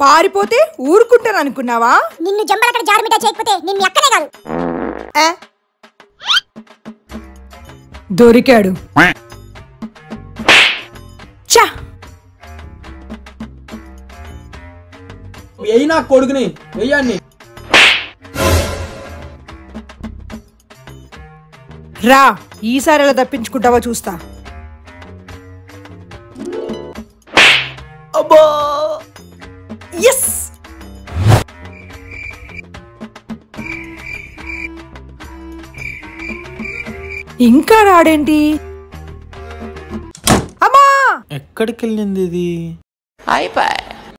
పారిపోతే ఊరుకుంటాను అనుకున్నావా నిన్ను జంబలక్కడ జారుమిటా చేయకపోతే నిన్ను ఎక్కనే కాదు ఏ? దొరికాడు చా వెయ్యి నా కొడుకుని వెయ్యాన్ని రా ఈసారి ఎలా తప్పించుకుంటావో చూస్తా అబ్బా ఎస్ ఇంకా రాడేంటి అమ్మా ఎక్కడికి వెళ్ళింది ఇది అయిపోయి